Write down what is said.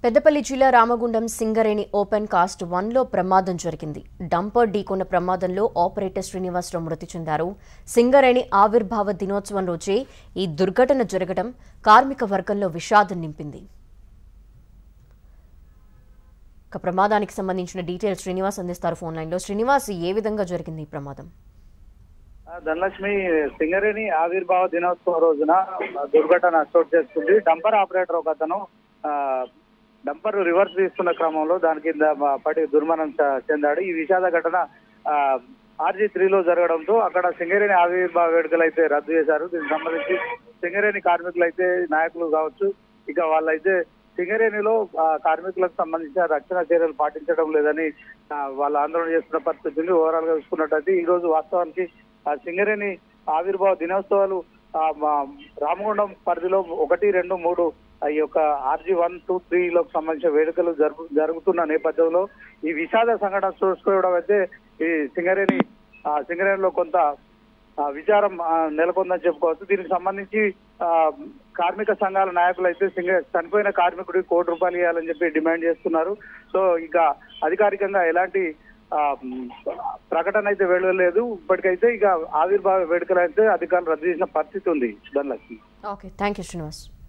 పెద్దపల్లి జిల్లా Ramagundam Singareni open cast వన్లో ప్రమాదం జరిగింది డంపర్ ఢీకొన్న ప్రమాదంలో ఆపరేటర్ శ్రీనివాసరావు మృతి చెందారు సింగరేణి ఆవిర్భావ దినోత్సవం రోజే ఈ దుర్ఘటన జరగడం కార్మిక వర్గంలో విషాదం నింపింది ఇక ప్రమాదానికి సంబంధించిన డీటెయిల్స్ శ్రీనివాస్ అందిస్తారు ఫోన్ లైన్లో శ్రీనివాస్ ఏ విధంగా జరిగింది ఈ ప్రమాదం ఆ, ధనలక్ష్మి సింగరేణి ఆవిర్భావ దినోత్సవం రోజున ఆ, దుర్ఘటన చోటు చేసుకుంది డంపర్ ఆపరేటర్ ఒక అతను ఆ, డంపర్ రివర్స్ తీస్తున్న క్రమంలో దాని కింద మ- పడి దుర్మరణం చ- చెందాడు ఈ విషాద ఘటన ఆర్జీ త్రీలో జరగడంతో అక్కడ సింగరేణి ఆవిర్భావ వేడుకలు అయితే రద్దు చేశారు దీనికి సంబంధించి సింగరేణి కార్మికులు అయితే నాయకులు కావచ్చు ఇక వాళ్ళైతే సింగరేణిలో ఆ, కార్మికులకు సంబంధించిన రక్షణ చర్యలు పాటించడం లేదని ఆ, వాళ్ళు ఆందోళన చేస్తున్న పరిస్థితి ఉంది ఓవరాల్ గా చూసుకున్నట్టయితే ఈ రోజు వాస్తవానికి ఆ సింగరేణి ఆవిర్భావ దినోత్సవాలు ఆ, మా రామగుండం పరిధిలో ఒకటి రెండు మూడు ఆ ఈ యొక్క ఆర్జీ వన్ టూ త్రీ లోకి సంబంధించిన వేడుకలు జరుపు జరుగుతున్న నేపథ్యంలో ఈ విషాద సంఘటన చూసుకోవడం అయితే ఈ సింగరేణి ఆ సింగరేణిలో కొంత ఆ, విచారం ఆ, నెలకొందని చెప్పుకోవచ్చు దీనికి సంబంధించి ఆ, కార్మిక సంఘాల నాయకులు అయితే సింగ చనిపోయిన కార్మికుడికి కోటి రూపాయలు ఇవ్వాలని చెప్పి డిమాండ్ చేస్తున్నారు సో ఇక అధికారికంగా ఎలాంటి ఆ, మ్, ప్రకటన అయితే వెళ్ళలేదు ఇప్పటికైతే ఇక ఆవిర్భావ వేడుకలు అయితే అధికారులు రద్దు చేసిన పరిస్థితి ఉంది Dhanalakshmi okay thank you Srinivas